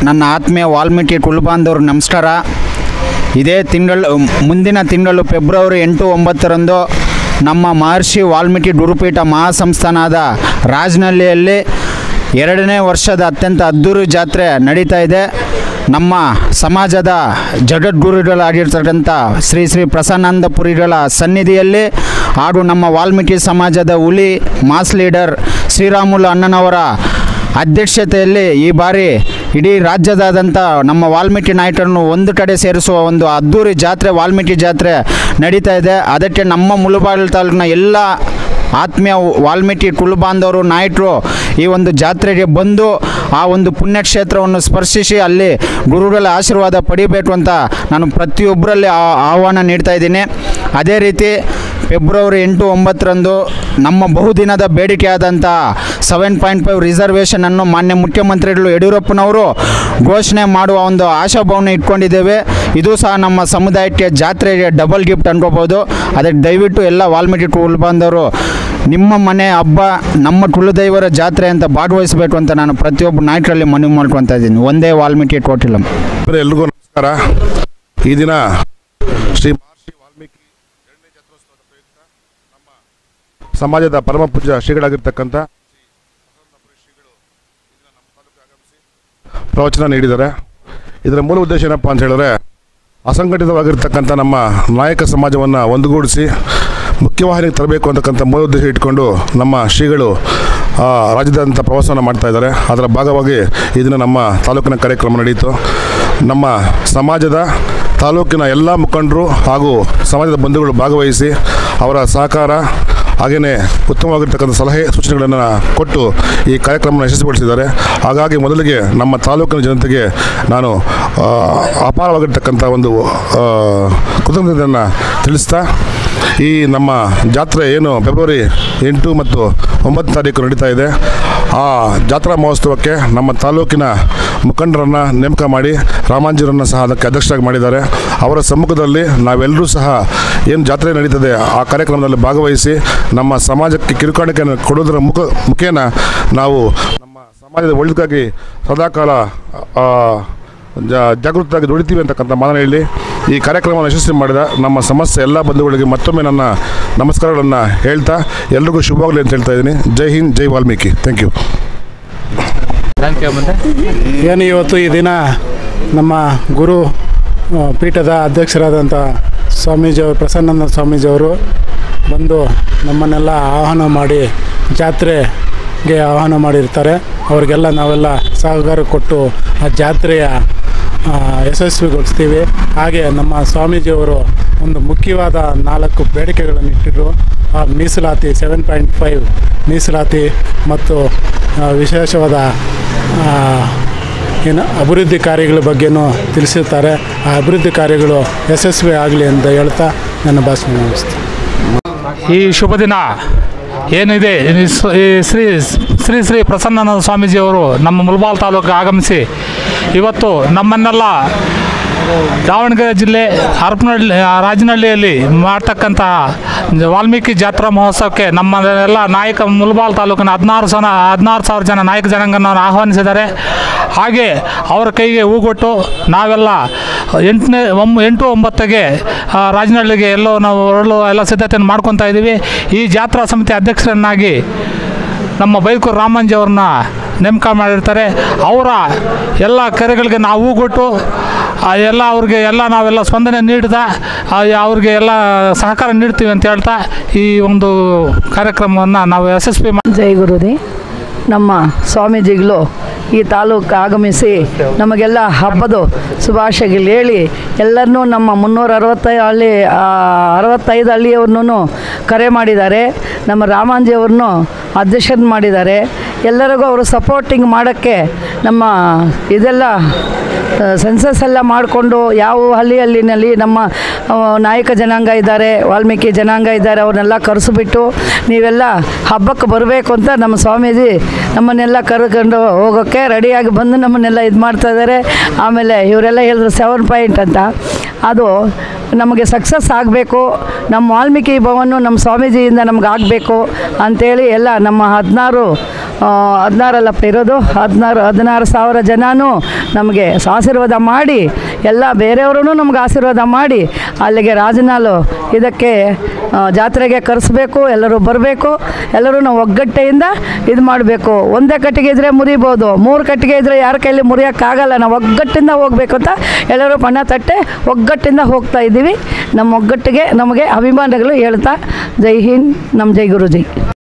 ನನ್ನ ಆತ್ಮೀಯ ವಾಲ್ಮೀಕಿ ಕುಲಬಾಂಧವ್ರಿಗೆ ನಮಸ್ಕಾರ ಇದೇ ತಿಂಗಳು ಮುಂದಿನ ತಿಂಗಳು ಫೆಬ್ರವರಿ ಎಂಟು ಒಂಬತ್ತರಂದು ನಮ್ಮ ಮಹರ್ಷಿ ವಾಲ್ಮೀಕಿ ಗುರುಪೀಠ ಮಹಾಸಂಸ್ಥಾನದ ರಾಜನಹಳ್ಳಿಯಲ್ಲಿ ಎರಡನೇ ವರ್ಷದ ಅತ್ಯಂತ ಅದ್ಧೂರಿ ಜಾತ್ರೆ ನಡೀತಾ ಇದೆ ನಮ್ಮ ಸಮಾಜದ ಜಗದ್ಗುರುಗಳಾಗಿರ್ತಕ್ಕಂಥ ಶ್ರೀ ಶ್ರೀ ಪ್ರಸನ್ನಾನಂದಪುರಿಗಳ ಸನ್ನಿಧಿಯಲ್ಲಿ ಹಾಗೂ ನಮ್ಮ ವಾಲ್ಮೀಕಿ ಸಮಾಜದ ಹುಲಿ ಮಾಸ್ ಲೀಡರ್ ಶ್ರೀರಾಮುಲು ಅಣ್ಣನವರ ಅಧ್ಯಕ್ಷತೆಯಲ್ಲಿ ಈ ಬಾರಿ ಇಡೀ ರಾಜ್ಯದಾದ್ಯಂತ ನಮ್ಮ ವಾಲ್ಮೀಕಿ ನಾಯಕರನ್ನು ಒಂದು ಕಡೆ ಸೇರಿಸುವ ಒಂದು ಅದ್ಧೂರಿ ಜಾತ್ರೆ ವಾಲ್ಮೀಕಿ ಜಾತ್ರೆ ನಡೀತಾ ಇದೆ ಅದಕ್ಕೆ ನಮ್ಮ ಮುಳುಬಾಗಿಲು ತಾಲೂಕಿನ ಎಲ್ಲ ಆತ್ಮೀಯ ವಾಲ್ಮೀಕಿ ಕುಲಬಾಂಧವರು ನಾಯಕರು ಈ ಒಂದು ಜಾತ್ರೆಗೆ ಬಂದು ಆ ಒಂದು ಪುಣ್ಯಕ್ಷೇತ್ರವನ್ನು ಸ್ಪರ್ಶಿಸಿ ಅಲ್ಲಿ ಗುರುಗಳ ಆಶೀರ್ವಾದ ಪಡಿಬೇಕು ಅಂತ ನಾನು ಪ್ರತಿಯೊಬ್ಬರಲ್ಲಿ ಆ- ಆಹ್ವಾನ ನೀಡ್ತಾ ಇದ್ದೀನಿ ಅದೇ ರೀತಿ ಫೆಬ್ರವರಿ ಎಂಟು ಒಂಬತ್ತರಂದು ನಮ್ಮ ಬಹುದಿನದ ಬೇಡಿಕೆಯಾದಂಥ ಸೆವೆನ್ ಪಾಯಿಂಟ್ ಫೈವ್ ರಿಸರ್ವೇಷನನ್ನು ಮಾನ್ಯ ಮುಖ್ಯಮಂತ್ರಿಗಳು ಯಡಿಯೂರಪ್ಪನವರು ಘೋಷಣೆ ಮಾಡುವ ಒಂದು ಆಶಾಭಾವನೆ ಇಟ್ಕೊಂಡಿದ್ದೇವೆ ಇದು ಸಹ ನಮ್ಮ ಸಮುದಾಯಕ್ಕೆ ಜಾತ್ರೆಗೆ ಡಬಲ್ ಗಿಫ್ಟ್ ಅನ್ಕೋಬೋದು ಅದಕ್ಕೆ ದಯವಿಟ್ಟು ಎಲ್ಲ ವಾಲ್ಮೀಕಿ ಕುಲ ಬಾಂಧವರು ನಿಮ್ಮ ಮನೆ ಹಬ್ಬ ನಮ್ಮ ಕುಲದೈವರ ಜಾತ್ರೆ ಅಂತ ಭಾಗವಹಿಸಬೇಕು ಅಂತ ನಾನು ಪ್ರತಿಯೊಬ್ಬ ನಾಯಕರಲ್ಲಿ ಮನವಿ ಮಾಡ್ಕೊತಾ ಇದ್ದೀನಿ ಒಂದೇ ವಾಲ್ಮೀಕಿ ಟೋಟಿಲಂ ಬರೀ ಎಲ್ರಿಗೂ ನಮಸ್ಕಾರ ಈ ದಿನ ಶ್ರೀ ಮಹರ್ಷಿ ವಾಲ್ಮೀಕಿ ಎರಡನೇ ಜಾತ್ರೋತ್ಸವದ ಪ್ರಯುಕ್ತ ನಮ್ಮ ಸಮಾಜದ ಪರಮ ಪೂಜ್ಯ ಶ್ರೀಗಳಾಗಿರ್ತಕ್ಕಂಥ ಶ್ರೀ ಬಸವಣ್ಣಪುರಿ ಶ್ರೀಗಳು ಈ ದಿನ ನಮ್ಮ ತಾಲೂಕಿಗೆ ಆಗಮಿಸಿ ಪ್ರವಚನ ನೀಡಿದ್ದಾರೆ ಇದರ ಮೂಲ ಉದ್ದೇಶ ಏನಪ್ಪ ಅಂತ ಹೇಳಿದ್ರೆ ಅಸಂಘಟಿತವಾಗಿರ್ತಕ್ಕಂಥ ನಮ್ಮ ನಾಯಕ ಸಮಾಜವನ್ನು ಒಂದುಗೂಡಿಸಿ ಮುಖ್ಯವಾಹಿನಿಗೆ ತರಬೇಕು ಅಂತಕ್ಕಂಥ ಮೂಲ ಉದ್ದೇಶ ಇಟ್ಕೊಂಡು ನಮ್ಮ ಶ್ರೀಗಳು ಆ, ರಾಜ್ಯದಾದ್ಯಂತ ಪ್ರವಾಸವನ್ನು ಮಾಡ್ತಾ ಇದ್ದಾರೆ ಅದರ ಭಾಗವಾಗಿ ಈ ದಿನ ನಮ್ಮ ತಾಲೂಕಿನ ಕಾರ್ಯಕ್ರಮ ನಡೆಯಿತು ನಮ್ಮ ಸಮಾಜದ ತಾಲೂಕಿನ ಎಲ್ಲ ಮುಖಂಡರು ಹಾಗೂ ಸಮಾಜದ ಬಂಧುಗಳು ಭಾಗವಹಿಸಿ ಅವರ ಸಹಕಾರ ಹಾಗೆಯೇ ಉತ್ತಮವಾಗಿರ್ತಕ್ಕಂಥ ಸಲಹೆ ಸೂಚನೆಗಳನ್ನು ಕೊಟ್ಟು ಈ ಕಾರ್ಯಕ್ರಮವನ್ನು ಯಶಸ್ವಿಗೊಳಿಸಿದ್ದಾರೆ ಹಾಗಾಗಿ ಮೊದಲಿಗೆ ನಮ್ಮ ತಾಲೂಕಿನ ಜನತೆಗೆ ನಾನು ಆ, ಅಪಾರವಾಗಿರ್ತಕ್ಕಂಥ ಒಂದು ಆ, ಕೃತಜ್ಞತೆಯನ್ನು ತಿಳಿಸ್ತಾ ಈ ನಮ್ಮ ಜಾತ್ರೆ ಏನು ಫೆಬ್ರವರಿ ಎಂಟು ಮತ್ತು ಒಂಬತ್ತು ತಾರೀಕು ನಡೀತಾ ಇದೆ ಆ ಜಾತ್ರಾ ಮಹೋತ್ಸವಕ್ಕೆ ನಮ್ಮ ತಾಲೂಕಿನ ಮುಖಂಡರನ್ನು ನೇಮಕ ಮಾಡಿ ರಾಮಾಂಜರನ್ನು ಸಹ ಅದಕ್ಕೆ ಅಧ್ಯಕ್ಷರಾಗಿ ಮಾಡಿದ್ದಾರೆ ಅವರ ಸಮ್ಮುಖದಲ್ಲಿ ನಾವೆಲ್ಲರೂ ಸಹ ಏನು ಜಾತ್ರೆ ನಡೀತದೆ ಆ ಕಾರ್ಯಕ್ರಮದಲ್ಲಿ ಭಾಗವಹಿಸಿ ನಮ್ಮ ಸಮಾಜಕ್ಕೆ ಕಿರುಕಾಣಿಕೆಯನ್ನು ಕೊಡೋದರ ಮುಖ ಮುಖೇನ ನಾವು ನಮ್ಮ ಸಮಾಜದ ಒಳಿತಿಗಾಗಿ ಸದಾಕಾಲ ಆ, ಜಾ ಜಾಗೃತರಾಗಿ ದುಡಿತೀವಿ ಅಂತಕ್ಕಂಥ ಮಾತನ್ನು ಹೇಳಿ ಈ ಕಾರ್ಯಕ್ರಮವನ್ನು ಯಶಸ್ವಿ ಮಾಡಿದ ನಮ್ಮ ಸಮಸ್ಯೆ ಎಲ್ಲ ಬಂಧುಗಳಿಗೆ ಮತ್ತೊಮ್ಮೆ ನನ್ನ ನಮಸ್ಕಾರಗಳನ್ನು ಹೇಳ್ತಾ ಎಲ್ರಿಗೂ ಶುಭವಾಗಲಿ ಅಂತ ಹೇಳ್ತಾ ಇದ್ದೀನಿ ಜೈ ಹಿಂದ್ ಜೈ ವಾಲ್ಮೀಕಿ ಥ್ಯಾಂಕ್ ಯು ಏನು ಇವತ್ತು ಈ ದಿನ ನಮ್ಮ ಗುರು ಆ, ಪೀಠದ ಅಧ್ಯಕ್ಷರಾದಂಥ ಸ್ವಾಮೀಜಿಯವರು ಪ್ರಸನ್ನಾನಂದ ಸ್ವಾಮೀಜಿಯವರು ಬಂದು ನಮ್ಮನ್ನೆಲ್ಲ ಆಹ್ವಾನ ಮಾಡಿ ಜಾತ್ರೆಗೆ ಆಹ್ವಾನ ಮಾಡಿರ್ತಾರೆ ಅವರಿಗೆಲ್ಲ ನಾವೆಲ್ಲ ಸಹಕಾರ ಕೊಟ್ಟು ಆ ಜಾತ್ರೆಯ ಆ, ಯಶಸ್ವಿಗೊಳಿಸ್ತೀವಿ ಹಾಗೆ ನಮ್ಮ ಸ್ವಾಮೀಜಿಯವರು ಒಂದು ಮುಖ್ಯವಾದ ನಾಲ್ಕು ಬೇಡಿಕೆಗಳನ್ನು ಇಟ್ಟಿದ್ರು ಆ ಮೀಸಲಾತಿ ಸೆವೆನ್ ಪಾಯಿಂಟ್ ಫೈವ್ ಮೀಸಲಾತಿ ಮತ್ತು ಆ, ವಿಶೇಷವಾದ ಆ, ಏನು ಅಭಿವೃದ್ಧಿ ಕಾರ್ಯಗಳ ಬಗ್ಗೆನೂ ತಿಳಿಸಿರ್ತಾರೆ ಆ ಅಭಿವೃದ್ಧಿ ಕಾರ್ಯಗಳು ಯಶಸ್ವಿ ಆಗಲಿ ಅಂತ ಹೇಳ್ತಾ ನನ್ನ ಭಾಷಣ ಮುಗಿಸ್ತೀನಿ ಈ ಶುಭ ದಿನ ಏನಿದೆ ಈ ಸ್- ಈ ಶ್ರೀ ಶ್ರೀ ಶ್ರೀ ಪ್ರಸನ್ನಾನಂದ ಸ್ವಾಮೀಜಿಯವರು ನಮ್ಮ ಮುಲ್ಬಾಲ್ ತಾಲೂಕಿಗೆ ಆಗಮಿಸಿ ಇವತ್ತು ನಮ್ಮನ್ನೆಲ್ಲ ದಾವಣಗೆರೆ ಜಿಲ್ಲೆ ಹರಪನಹಳ್ಳಿ ರಾಜನಹಳ್ಳಿಯಲ್ಲಿ ಮಾಡ್ತಕ್ಕಂಥ ವಾಲ್ಮೀಕಿ ಜಾತ್ರಾ ಮಹೋತ್ಸವಕ್ಕೆ ನಮ್ಮನ್ನೆಲ್ಲ ನಾಯಕ ಮುಲ್ಬಾಲ್ ತಾಲೂಕಿನ ಹದಿನಾರು ಸನ ಹದಿನಾರು ಸಾವಿರ ಜನ ನಾಯಕ ಜನಾಂಗನವನ್ನು ಆಹ್ವಾನಿಸಿದ್ದಾರೆ ಹಾಗೆ ಅವರ ಕೈಗೆ ಹೂಗೊಟ್ಟು ನಾವೆಲ್ಲ ಎಂಟನೇ ಒಮ್ ಎಂಟು ಒಂಬತ್ತಿಗೆ ಆ, ರಾಜನಹಳ್ಳಿಗೆ ಎಲ್ಲೋ ನಾವು ಹೊರಡಲು ಎಲ್ಲ ಸಿದ್ಧತೆಯನ್ನು ಮಾಡ್ಕೊತಾ ಇದ್ದೀವಿ ಈ ಜಾತ್ರಾ ಸಮಿತಿ ಅಧ್ಯಕ್ಷರನ್ನಾಗಿ ನಮ್ಮ ಬೈಕೂರು ರಾಮಂಜಿ ಅವ್ರನ್ನ ನೇಮಕ ಮಾಡಿರ್ತಾರೆ ಅವರ ಎಲ್ಲ ಕರೆಗಳಿಗೆ ನಾವು ಹೂಗೊಟ್ಟು ಆ, ಎಲ್ಲ ಅವ್ರಿಗೆ ಎಲ್ಲ ನಾವೆಲ್ಲ ಸ್ಪಂದನೆ ನೀಡ್ತಾ ಆ, ಅವ್ರಿಗೆ ಎಲ್ಲ ಸಹಕಾರ ನೀಡ್ತೀವಿ ಅಂತ ಹೇಳ್ತಾ ಈ ಒಂದು ಕಾರ್ಯಕ್ರಮವನ್ನು ನಾವು ಯಶಸ್ವಿ ಮಾಡಿ ಜೈ ಗುರುದಿ ನಮ್ಮ ಸ್ವಾಮೀಜಿಗಳು ಈ ತಾಲೂಕು ಆಗಮಿಸಿ ನಮಗೆಲ್ಲ ಹಬ್ಬದ ಶುಭಾಶಯಗಳು ಹೇಳಿ ಎಲ್ಲರನ್ನೂ ನಮ್ಮ ಮುನ್ನೂರ ಅರವತ್ತೈದು ಹಳ್ಳಿ ಆ, ಅರವತ್ತೈದು ಹಳ್ಳಿಯವ್ರನ್ನೂ ಕರೆ ಮಾಡಿದ್ದಾರೆ ನಮ್ಮ ರಾಮಾಂಜಿಯವ್ರನ್ನೂ ಅಧ್ಯಕ್ಷನ್ ಮಾಡಿದ್ದಾರೆ ಎಲ್ಲರಿಗೂ ಅವರು ಸಪೋರ್ಟಿಂಗ್ ಮಾಡೋಕ್ಕೆ ನಮ್ಮ ಇದೆಲ್ಲ ಸೆನ್ಸಸ್ ಎಲ್ಲ ಮಾಡಿಕೊಂಡು ಯಾವ ಹಳ್ಳಿ ಹಳ್ಳಿನಲ್ಲಿ ನಮ್ಮ ಆ, ನಾಯಕ ಜನಾಂಗ ಇದ್ದಾರೆ ವಾಲ್ಮೀಕಿ ಜನಾಂಗ ಇದ್ದಾರೆ ಅವ್ರನ್ನೆಲ್ಲ ಕರೆಸಿಬಿಟ್ಟು ನೀವೆಲ್ಲ ಹಬ್ಬಕ್ಕೆ ಬರಬೇಕು ಅಂತ ನಮ್ಮ ಸ್ವಾಮೀಜಿ ನಮ್ಮನ್ನೆಲ್ಲ ಕರ್ಕೊಂಡು ಹೋಗೋಕ್ಕೆ ರೆಡಿಯಾಗಿ ಬಂದು ನಮ್ಮನ್ನೆಲ್ಲ ಇದು ಮಾಡ್ತಾ ಇದ್ದಾರೆ ಆಮೇಲೆ ಇವರೆಲ್ಲ ಹೇಳಿದ್ರು ಸೆವೆನ್ ಪಾಯಿಂಟ್ ಅಂತ ಅದು ನಮಗೆ ಸಕ್ಸಸ್ ಆಗಬೇಕು ನಮ್ಮ ವಾಲ್ಮೀಕಿ ಭವನ ನಮ್ಮ ಸ್ವಾಮೀಜಿಯಿಂದ ನಮ್ಗೆ ಆಗಬೇಕು ಅಂಥೇಳಿ ಎಲ್ಲ ನಮ್ಮ ಹದಿನಾರು ಹದಿನಾರಲ್ಲಪ್ಪ ಇರೋದು ಹದಿನಾರು ಹದಿನಾರು ಸಾವಿರ ಜನನೂ ನಮಗೆ ಆಶೀರ್ವಾದ ಮಾಡಿ ಎಲ್ಲ ಬೇರೆಯವರು ನಮ್ಗೆ ಆಶೀರ್ವಾದ ಮಾಡಿ ಅಲ್ಲಿಗೆ ರಾಜನಾಲು ಇದಕ್ಕೆ ಆ, ಜಾತ್ರೆಗೆ ಕರೆಸ್ಬೇಕು ಎಲ್ಲರೂ ಬರಬೇಕು ಎಲ್ಲರೂ ನಾವು ಒಗ್ಗಟ್ಟೆಯಿಂದ ಇದು ಮಾಡಬೇಕು ಒಂದೇ ಕಟ್ಟಿಗೆ ಇದ್ದರೆ ಮುರಿಬೋದು ಮೂರು ಕಟ್ಟಿಗೆ ಇದ್ದರೆ ಯಾರ ಕೈಲಿ ಮುರಿಯೋಕ್ಕಾಗಲ್ಲ ನಾವು ಒಗ್ಗಟ್ಟಿಂದ ಹೋಗ್ಬೇಕು ಅಂತ ಎಲ್ಲರೂ ಪಣ ತಟ್ಟೆ ಒಗ್ಗಟ್ಟಿಂದ ಹೋಗ್ತಾ ಇದ್ದೀವಿ ನಮ್ಮ ಒಗ್ಗಟ್ಟಿಗೆ ನಮಗೆ ಅಭಿಮಾನಿಗಳು ಹೇಳ್ತಾ ಜೈ ಹಿಂದ್ ನಮ್ಮ ಜೈ ಗುರುಜಿ